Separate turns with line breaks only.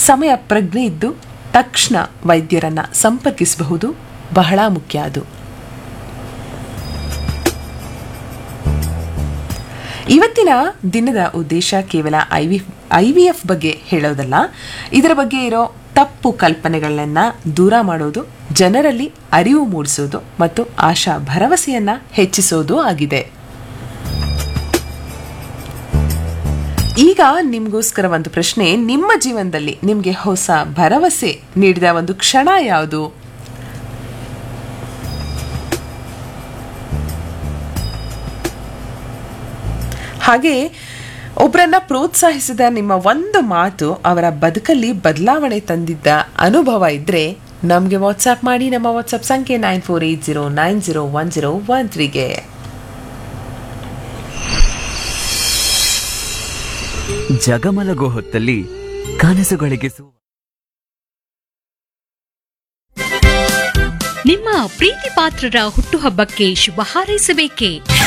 ಸಮಯ ಪ್ರಜ್ಞೆ ಇದ್ದು ತಕ್ಷಣ ವೈದ್ಯರನ್ನ ಸಂಪರ್ಕಿಸಬಹುದು ಬಹಳ ಮುಖ್ಯ ಅದು ಇವತ್ತಿನ ದಿನದ ಉದ್ದೇಶ ಕೇವಲ I V I V F ಬಗ್ಗೆ ಹೇಳೋದಲ್ಲ ಇದರ ಬಗ್ಗೆ ಇರೋ ತಪ್ಪು ಕಲ್ಪನೆಗಳನ್ನ ದೂರ ಮಾಡೋದು ಜನರಲ್ಲಿ ಅರಿವು ಮೂಡಿಸೋದು ಮತ್ತು ಆಶಾ ಭರವಸೆಯನ್ನ ಹೆಚ್ಚಿಸೋದು ಆಗಿದೆ ಈಗ ನಿಮ್ಗೋಸ್ಕರ ಒಂದು ಪ್ರಶ್ನೆ ನಿಮ್ಮ ಜೀವನದಲ್ಲಿ ನಿಮಗೆ ಹೊಸ ಭರವಸೆ ನೀಡಿದ ಒಂದು ಕ್ಷಣ ಯಾವುದು ಹಾಗೆ ಒಬ್ಬರನ್ನ ಪ್ರೋತ್ಸಾಹಿಸಿದ ನಿಮ್ಮ ಒಂದು ಮಾತು ಅವರ ಬದುಕಲ್ಲಿ ಬದಲಾವಣೆ ತಂದಿದ್ದ ಅನುಭವ ಇದ್ರೆ ನಮಗೆ ವಾಟ್ಸ್ಆ್ಯಪ್ ಮಾಡಿ ನಮ್ಮ ವಾಟ್ಸ್ಆ್ಯಪ್ ಸಂಖ್ಯೆ nine four eight zero nine zero one zero one ತ್ರೀಗೆ
ಜಗಮಲಗೋ ಹೊತ್ತಲ್ಲಿ ಕನಸುಗಳಿಗೆ ಸು
ನಿಮ್ಮ ಪ್ರೀತಿ ಪಾತ್ರರ ಹುಟ್ಟುಹಬ್ಬಕ್ಕೆ ಶುಭ ಹಾರೈಸಬೇಕೆ